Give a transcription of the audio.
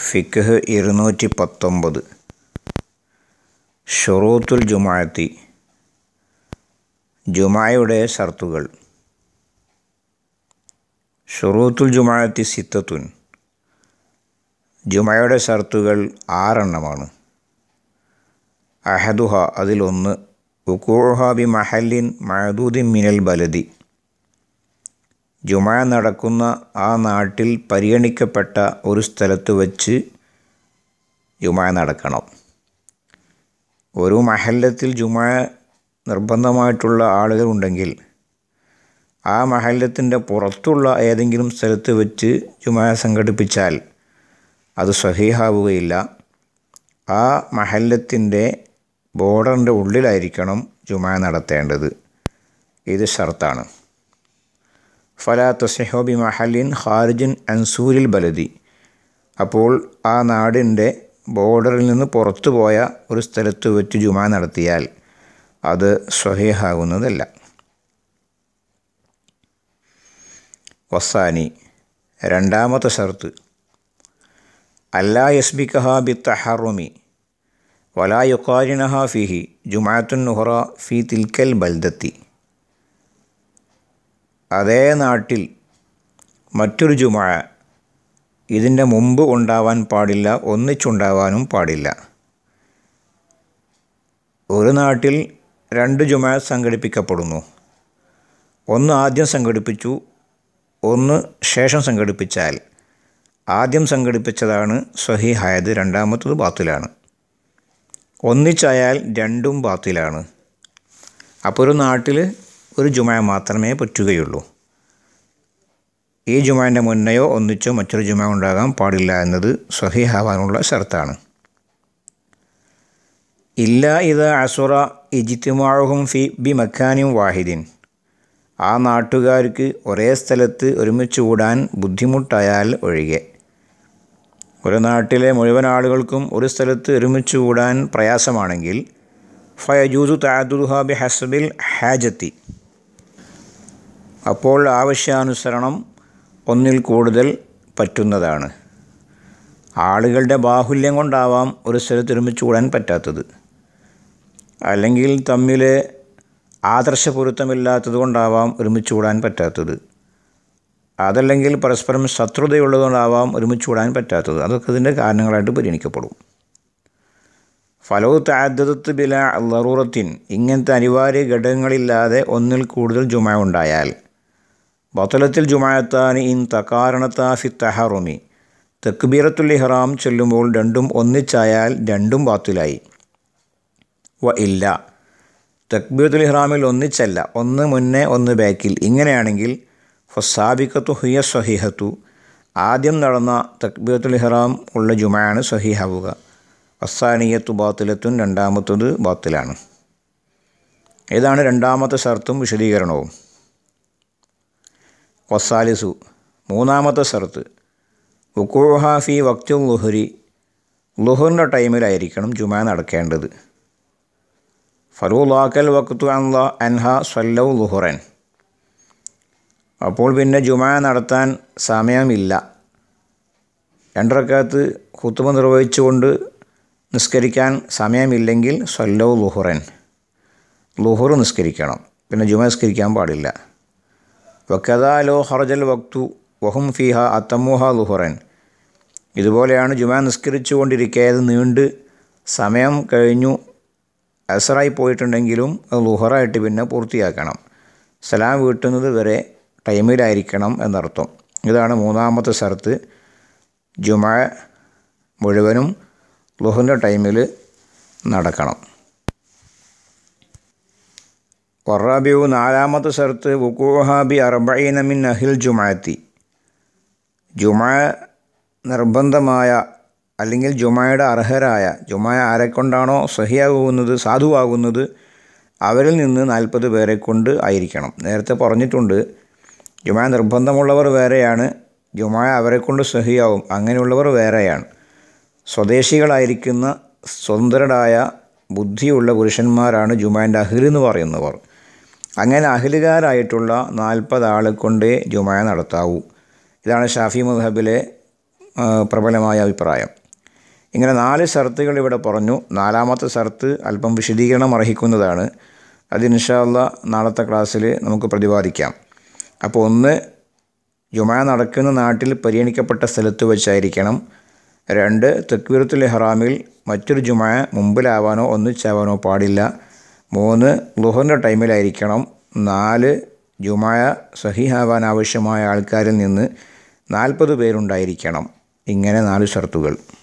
ഫിഖ് ഇരുന്നൂറ്റി പത്തൊമ്പത് ഷുറൂത്തുൽ ജുമാഅത്തി ജുമായയുടെ ഷർത്തുകൾ ഷുറൂത്തുൽ ജുമാഅത്തി സിത്തത്തുൻ ജുമായയുടെ ഷർത്തുകൾ ആറെണ്ണമാണ് അഹദുഹ അതിലൊന്ന് ഉക്കൂഹ ബി മഹല്ലിൻ മഹദൂദിൻ മിനൽ ബലദി ജുമ നടക്കുന്ന ആ നാട്ടിൽ പരിഗണിക്കപ്പെട്ട ഒരു സ്ഥലത്ത് വച്ച് ജുമ നടക്കണം ഒരു മഹല്ലത്തിൽ ജുമ നിർബന്ധമായിട്ടുള്ള ആളുകൾ ഉണ്ടെങ്കിൽ ആ മഹല്ലത്തിൻ്റെ പുറത്തുള്ള ഏതെങ്കിലും സ്ഥലത്ത് വെച്ച് ജുമ സംഘടിപ്പിച്ചാൽ അത് സഹീഹാവുകയില്ല ആ മഹല്ലത്തിൻ്റെ ബോർഡറിൻ്റെ ഉള്ളിലായിരിക്കണം ജുമ നടത്തേണ്ടത് ഇത് ഷർത്താണ് ഫലാ തസഹോബി മഹലിൻ ഖാരിജിൻ അൻസൂരിൽ ബലദി അപ്പോൾ ആ നാടിൻ്റെ ബോർഡറിൽ നിന്ന് പുറത്തു പോയ ഒരു സ്ഥലത്ത് വെച്ച് ജുമ നടത്തിയാൽ അത് സ്വഹീഹാകുന്നതല്ല വസാനി രണ്ടാമത്തെ ഷർത്ത് അല്ലാ യസ്ബിക്കഹ ബി തഹറുമി വലാ യുക്കാരിനഹ ഫിഹി ജുമാത്തുൻ നുഹറ ഫി തിൽക്കൽ ബൽദത്തി അതേ നാട്ടിൽ മറ്റൊരു ജുമ ഇതിൻ്റെ മുമ്പ് ഉണ്ടാവാൻ പാടില്ല ഒന്നിച്ചുണ്ടാവാനും പാടില്ല ഒരു നാട്ടിൽ രണ്ട് ജുമ സംഘടിപ്പിക്കപ്പെടുന്നു ഒന്ന് ആദ്യം സംഘടിപ്പിച്ചു ഒന്ന് ശേഷം സംഘടിപ്പിച്ചാൽ ആദ്യം സംഘടിപ്പിച്ചതാണ് സ്വഹീഹായത് രണ്ടാമത്തത് ബാത്തിലാണ് ഒന്നിച്ചായാൽ രണ്ടും ബാത്തിലാണ് അപ്പോൾ ഒരു നാട്ടിൽ ഒരു ജുമ മാത്രമേ പറ്റുകയുള്ളൂ ഈ ജുമാൻ്റെ മുന്നെയോ ഒന്നിച്ചോ മറ്റൊരു ജുമ ഉണ്ടാകാൻ പാടില്ല എന്നത് സ്വഹീഹാവാനുള്ള ഷർത്താണ് ഇല്ല ഇത് അസുറ ഇജിത്തിമാഴുഹും ഫി ബി മക്കാനും വാഹിദിൻ ആ നാട്ടുകാർക്ക് ഒരേ സ്ഥലത്ത് ഒരുമിച്ച് കൂടാൻ ബുദ്ധിമുട്ടായാൽ ഒഴികെ ഒരു നാട്ടിലെ മുഴുവൻ ആളുകൾക്കും ഒരു സ്ഥലത്ത് ഒരുമിച്ച് കൂടാൻ പ്രയാസമാണെങ്കിൽ ഫയജൂസു താദുഹ ബി ഹസബിൽ ഹാജത്തി അപ്പോൾ ആവശ്യാനുസരണം ഒന്നിൽ കൂടുതൽ പറ്റുന്നതാണ് ആളുകളുടെ ബാഹുല്യം കൊണ്ടാവാം ഒരു സ്ഥലത്ത് ഒരുമിച്ച് കൂടാൻ പറ്റാത്തത് അല്ലെങ്കിൽ തമ്മിൽ ആദർശപൊരുത്തമില്ലാത്തത് കൊണ്ടാവാം ഒരുമിച്ച് കൂടാൻ പറ്റാത്തത് അതല്ലെങ്കിൽ പരസ്പരം ശത്രുതയുള്ളതുകൊണ്ടാവാം ഒരുമിച്ച് കൂടാൻ പറ്റാത്തത് അതൊക്കെ ഇതിൻ്റെ കാരണങ്ങളായിട്ട് പരിഗണിക്കപ്പെടും ഫലവ് താദ്ദത്ത് ബില ലറൂറത്തിൻ ഇങ്ങനത്തെ അനിവാര്യ ഘടകങ്ങളില്ലാതെ ഒന്നിൽ കൂടുതൽ ജുമ ഉണ്ടായാൽ ബത്തലത്തിൽ ജുമായത്താനി ഇൻ തക്കാരണത്താ ഫി തഹറുമി തെക്കുബീറത്തുൽ ഇഹ്റാം ചൊല്ലുമ്പോൾ രണ്ടും ഒന്നിച്ചായാൽ രണ്ടും ബാത്തിലായി വ ഇല്ല തക്ബീറത്തുൽ ഇഹ്റാമിൽ ഒന്നിച്ചല്ല ഒന്ന് മുന്നേ ഒന്ന് ബാക്കിൽ ഇങ്ങനെയാണെങ്കിൽ ഫസാബിക്കത്തു ഹുയ സ്വഹീഹത്തു ആദ്യം നടന്ന തക്ബീറത്തുൽ ഇഹ്റാം ഉള്ള ജുമയാണ് സ്വഹീഹാവുക അസാനിയത്തു ബാത്തിലത്തുൻ രണ്ടാമത്തത് ബാത്തിലാണ് ഇതാണ് രണ്ടാമത്തെ ഷർത്തും വിശദീകരണവും വസാലിസു മൂന്നാമത്തെ ഷർത്ത് ഉക്കൂഹ ഫി വക്തു ലുഹരി ലുഹറിൻ്റെ ടൈമിലായിരിക്കണം ജുമ നടക്കേണ്ടത് ഫറൂലാക്കൽ വക്തു അൻല അൻഹ സ്വല്ലൗ ലുഹുറൻ അപ്പോൾ പിന്നെ ജുമ നടത്താൻ സമയമില്ല രണ്ടരക്കകത്ത് ഹുത്തുമ നിർവഹിച്ചുകൊണ്ട് നിസ്കരിക്കാൻ സമയമില്ലെങ്കിൽ സ്വല്ലൗ ലുഹുറൻ ലുഹുർ നിസ്കരിക്കണം പിന്നെ ജുമ നിസ്കരിക്കാൻ പാടില്ല വക്കതാ ലോ ഹർജൽ വക്തു വഹും ഫിഹ അത്തമുഹ ലുഹുറൻ ഇതുപോലെയാണ് ജുമ നിസ്കരിച്ചു കൊണ്ടിരിക്കെ അത് നീണ്ട് സമയം കഴിഞ്ഞു അസറായി പോയിട്ടുണ്ടെങ്കിലും അത് ലുഹറായിട്ട് പിന്നെ പൂർത്തിയാക്കണം സലാം വീട്ടുന്നത് വരെ ടൈമിലായിരിക്കണം എന്നർത്ഥം ഇതാണ് മൂന്നാമത്തെ സ്ഥലത്ത് ജുമ മുഴുവനും ലുഹറിൻ്റെ ടൈമിൽ നടക്കണം വറാബിയു നാലാമത്തെ സ്ഥലത്ത് വുക്കൂഹാബി അർബൈന മിൻ അഹിൽ ജുമാത്തി ജുമ നിർബന്ധമായ അല്ലെങ്കിൽ ജുമയുടെ അർഹരായ ജുമ ആരെക്കൊണ്ടാണോ സഹിയാകുന്നത് സാധുവാകുന്നത് അവരിൽ നിന്ന് നാൽപ്പത് പേരെ കൊണ്ട് ആയിരിക്കണം നേരത്തെ പറഞ്ഞിട്ടുണ്ട് ജുമ നിർബന്ധമുള്ളവർ വേറെയാണ് ജുമ അവരെ കൊണ്ട് സഹിയാവും അങ്ങനെയുള്ളവർ വേറെയാണ് സ്വദേശികളായിരിക്കുന്ന സ്വതന്ത്രരായ ബുദ്ധിയുള്ള പുരുഷന്മാരാണ് ജുമാൻ്റെ അഹിൽ എന്ന് പറയുന്നവർ അങ്ങനെ അഹിലുകാരായിട്ടുള്ള നാൽപ്പത് ആളെ കൊണ്ടേ ജുമ നടത്താവൂ ഇതാണ് ഷാഫി മദ്ഹബിലെ ആ, പ്രബലമായ അഭിപ്രായം ഇങ്ങനെ നാല് ഷർത്തുകൾ ഇവിടെ പറഞ്ഞു നാലാമത്തെ ഷർത്ത് അല്പം വിശദീകരണം അർഹിക്കുന്നതാണ് അത് ഇൻഷാല്ല നാളത്തെ ക്ലാസ്സിൽ നമുക്ക് പ്രതിപാദിക്കാം അപ്പോൾ ഒന്ന് ജുമ നടക്കുന്ന നാട്ടിൽ പരിഗണിക്കപ്പെട്ട സ്ഥലത്ത് വെച്ചായിരിക്കണം രണ്ട് തെക്വീറത്തുൽ ഇഹ്റാമിൽ മറ്റൊരു ജുമ മുമ്പിലാവാനോ ഒന്നിച്ചാവാനോ പാടില്ല മൂന്ന് ലുഹറിൻ്റെ ടൈമിലായിരിക്കണം നാല് ജുമായ സഹിഹാവാൻ ആവശ്യമായ ആൾക്കാരിൽ നിന്ന് നാൽപ്പത് പേരുണ്ടായിരിക്കണം ഇങ്ങനെ നാല് ഷർത്തുകൾ